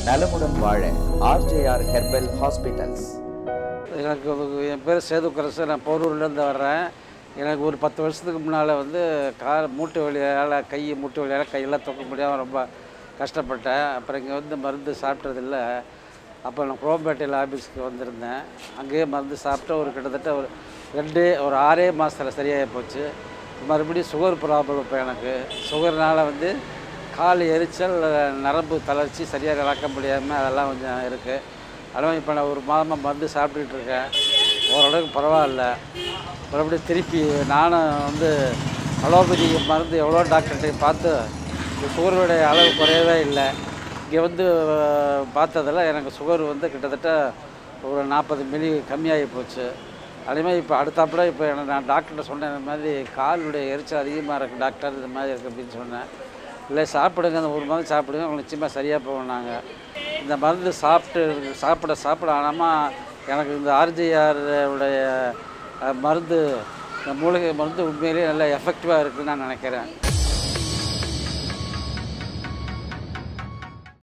நலமுடன் வாழ RJR herbal hospitals எனக்கு ஒரு- என் பேர் சேதுக்கரசு நான் போரூர்லேருந்து வர்றேன் எனக்கு ஒரு பத்து வருஷத்துக்கு முன்னால் வந்து கால் மூட்டு வலியால் கை மூட்டு வலியால் கையெல்லாம் தூக்க முடியாமல் ரொம்ப கஷ்டப்பட்டேன் அப்புறம் இங்கே வந்து மருந்து சாப்பிட்டதில்ல அப்போ நான் குரோம்பேட்டையில் ஆஃபீஸ்க்கு வந்திருந்தேன் அங்கேயே மருந்து சாப்பிட்டு ஒரு கிட்டத்தட்ட ஒரு ரெண்டு ஒரு ஆறே மாதத்தில் சரியாகி போச்சு மறுபடியும் சுகர் ப்ராப்ளம் இப்போ எனக்கு சுகர்னால் வந்து கால் எரிச்சல் நரம்பு தளர்ச்சி சரியாக நடக்க முடியாமல் அதெல்லாம் கொஞ்சம் இருக்குது அதனால் இப்போ நான் ஒரு மாதமாக மருந்து சாப்பிட்டுட்டு இருக்கேன் ஓரளவுக்கு பரவாயில்ல மறுபடியும் திருப்பி நானும் வந்து அலோபதி மருந்து எவ்வளோ டாக்டர்கிட்ட பார்த்து இந்த சுகருடைய அளவு குறையவே இல்லை இங்கே வந்து அஹ், பார்த்ததில் எனக்கு சுகர் வந்து கிட்டத்தட்ட ஒரு நாற்பது மில்லி கம்மியாகி போச்சு அதேமாதிரி இப்போ அடுத்தாப்புல இப்போ எனக்கு நான் டாக்டர்கிட்ட சொன்னேன் இந்த மாதிரி காலுடைய எரிச்சல் அதிகமாக இருக்குது டாக்டர் இது மாதிரி இருக்குது அப்படின்னு சொன்னேன் இல்லை சாப்பிடுங்க அந்த ஒரு மருந்து சாப்பிடுங்க உங்களுக்கு நிச்சயமாக சரியாக போனாங்க இந்த மருந்து சாப்பிட்டு சாப்பிட சாப்பிட ஆனாமல் எனக்கு இந்த ஆர்ஜிஆர் உடைய அஹ், மருந்து இந்த மூலிகை மருந்து உண்மையிலேயே நல்ல எஃபெக்டிவாக இருக்குன்னு நான் நினைக்கிறேன்